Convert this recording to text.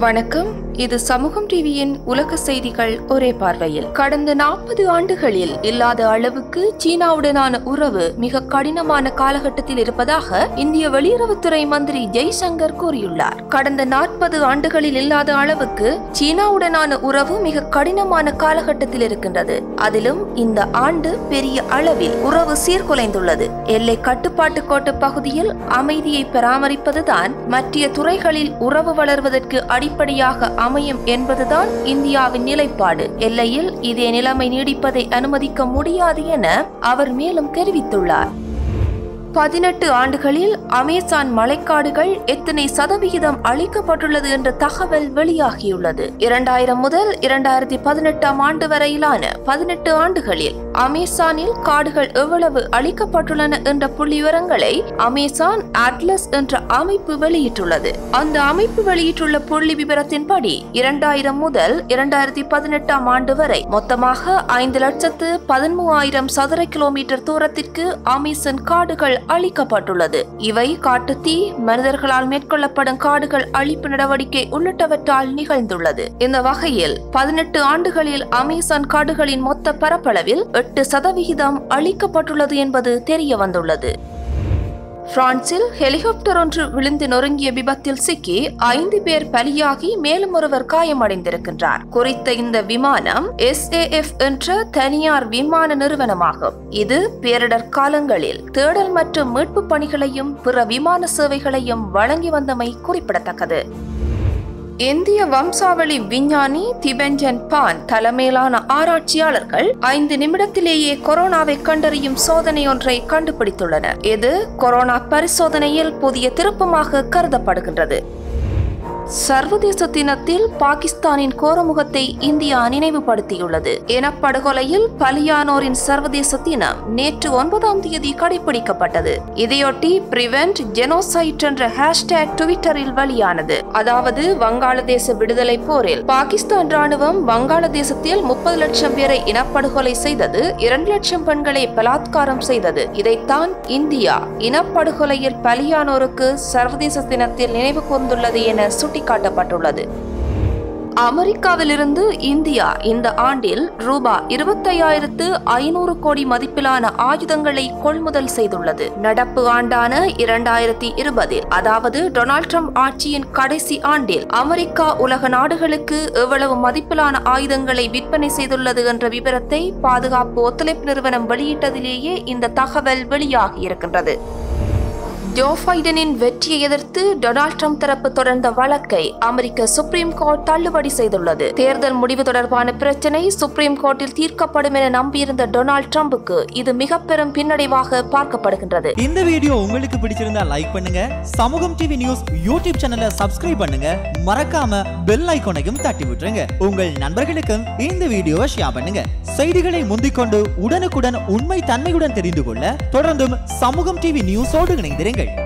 வணக்கம் இது சமூகம் டிவியின் உலக செய்திகள் ஒரே பார்வையில் கடந்த நாற்பது ஆண்டுகளில் இல்லாத அளவுக்கு சீனாவுடனான உறவு மிக கடினமான காலகட்டத்தில் இருப்பதாக இந்திய வெளியுறவுத்துறை மந்திரி ஜெய்சங்கர் கூறியுள்ளார் கடந்த நாற்பது ஆண்டுகளில் இல்லாத அளவுக்கு சீனாவுடனான உறவு மிக கடினமான காலகட்டத்தில் இருக்கின்றது அதிலும் இந்த ஆண்டு பெரிய அளவில் உறவு சீர்குலைந்துள்ளது எல்லை கட்டுப்பாட்டு கோட்டு பகுதியில் அமைதியை பராமரிப்பதுதான் மற்ற துறைகளில் உறவு வளர்வதற்கு அடிப்படையாக அமையும் என்பதுதான் இந்தியாவின் நிலைப்பாடு எல்லையில் இதே நிலைமை நீடிப்பதை அனுமதிக்க முடியாது என அவர் மேலும் தெரிவித்துள்ளார் பதினெட்டு ஆண்டுகளில் அமேசான் மழைக்காடுகள் எத்தனை சதவிகிதம் அளிக்கப்பட்டுள்ளது என்ற தகவல் வெளியாகியுள்ளது இரண்டாயிரம் முதல் இரண்டாயிரத்தி பதினெட்டாம் ஆண்டு வரையிலான பதினெட்டு ஆண்டுகளில் அமேசானில் காடுகள் எவ்வளவு அளிக்கப்பட்டுள்ளன என்ற புள்ளி விவரங்களை அமேசான் அட்லஸ் என்ற அமைப்பு வெளியிட்டுள்ளது அந்த அமைப்பு வெளியிட்டுள்ள புள்ளி விவரத்தின்படி இரண்டாயிரம் முதல் இரண்டாயிரத்தி பதினெட்டாம் ஆண்டு வரை மொத்தமாக ஐந்து லட்சத்து பதிமூவாயிரம் சதுர கிலோமீட்டர் தூரத்திற்கு அமேசான் காடுகள் அளிக்கப்பட்டுள்ளது இவை காட்டுத்தீ மனிதர்களால் மேற்கொள்ளப்படும் காடுகள் அழிப்பு நடவடிக்கை உள்ளிட்டவற்றால் நிகழ்ந்துள்ளது இந்த வகையில் பதினெட்டு ஆண்டுகளில் அமேசான் காடுகளின் மொத்த பரப்பளவில் எட்டு சதவிகிதம் அளிக்கப்பட்டுள்ளது என்பது தெரிய வந்துள்ளது பிரான்சில் ஹெலிகாப்டர் ஒன்று விழுந்து நொறுங்கிய விபத்தில் சிக்கி ஐந்து பேர் பலியாகி மேலும் ஒருவர் காயமடைந்திருக்கின்றார் குறித்த இந்த விமானம் எஸ்ஏஎஃப் என்ற தனியார் விமான நிறுவனமாகும் இது பேரிடர் காலங்களில் தேடல் மற்றும் மீட்பு பணிகளையும் பிற விமான சேவைகளையும் வழங்கி வந்தமை குறிப்பிடத்தக்கது இந்திய வம்சாவளி விஞ்ஞானி திபெஞ்சன் பான் தலைமையிலான ஆராய்ச்சியாளர்கள் ஐந்து நிமிடத்திலேயே கொரோனாவை கண்டறியும் சோதனை ஒன்றை கண்டுபிடித்துள்ளனர் இது கொரோனா பரிசோதனையில் புதிய திருப்பமாக கருதப்படுகின்றது சர்வதேச தினத்தில் பாகிஸ்தானின் கோரமுகத்தை இந்தியா நினைவுபடுத்தியுள்ளது இனப்படுகொலையில் பலியானோரின் சர்வதேச தினம் நேற்று ஒன்பதாம் தேதி கடைபிடிக்கப்பட்டது இதையொட்டி பிரிவென்ட் ஜெனோசைட் என்ற ஹேஷ்டேக் ட்விட்டரில் வெளியானது அதாவது வங்காளதேச விடுதலை போரில் பாகிஸ்தான் ராணுவம் வங்காளதேசத்தில் முப்பது லட்சம் பேரை இனப்படுகொலை செய்தது இரண்டு லட்சம் பெண்களை பலாத்காரம் செய்தது இதைத்தான் இந்தியா இனப்படுகொலையில் பலியானோருக்கு சர்வதேச தினத்தில் நினைவு கூர்ந்துள்ளது என சுட்டிக்காட்டப்பட்டுள்ளது அமெரிக்காவிலிருந்து இந்தியா இந்த ஆண்டில் ரூபாய் இருபத்தையாயிரத்து ஐநூறு கோடி மதிப்பிலான ஆயுதங்களை கொள்முதல் செய்துள்ளது நடப்பு ஆண்டான இரண்டாயிரத்தி இருபதில் அதாவது டொனால்ட் ட்ரம்ப் ஆட்சியின் கடைசி ஆண்டில் அமெரிக்கா உலக நாடுகளுக்கு எவ்வளவு மதிப்பிலான ஆயுதங்களை விற்பனை செய்துள்ளது என்ற விவரத்தை பாதுகாப்பு ஒத்துழைப்பு நிறுவனம் வெளியிட்டதிலேயே இந்த தகவல் வெளியாகியிருக்கின்றது ஜோ பைடனின் வெற்றியை எதிர்த்து டொனால்ட் ட்ரம்ப் தரப்பு தொடர்ந்த வழக்கை அமெரிக்க சுப்ரீம் கோர்ட் தள்ளுபடி செய்துள்ளது தேர்தல் முடிவு தொடர்பான பிரச்சினை சுப்ரீம் கோர்ட்டில் தீர்க்கப்படும் என நம்பியிருந்த டொனால்ட் ட்ரம்புக்கு இது மிக பெரும் பின்னடைவாக பார்க்கப்படுகின்றது இந்த வீடியோ உங்களுக்கு பிடிச்சிருந்தா லைக் பண்ணுங்க சமூகம் டிவி நியூஸ் யூடியூப் சேனலை சப்ஸ்கிரைப் பண்ணுங்க மறக்காம பெல் ஐகானையும் தட்டி விட்டுருங்க உங்கள் நண்பர்களுக்கும் இந்த வீடியோவை ஷேர் பண்ணுங்க செய்திகளை முந்திக்கொண்டு உடனுக்குடன் உண்மை தன்மையுடன் தெரிந்து கொள்ள தொடர்ந்தும் சமூகம் டிவி நியூஸோடு இணைந்திருங்கள்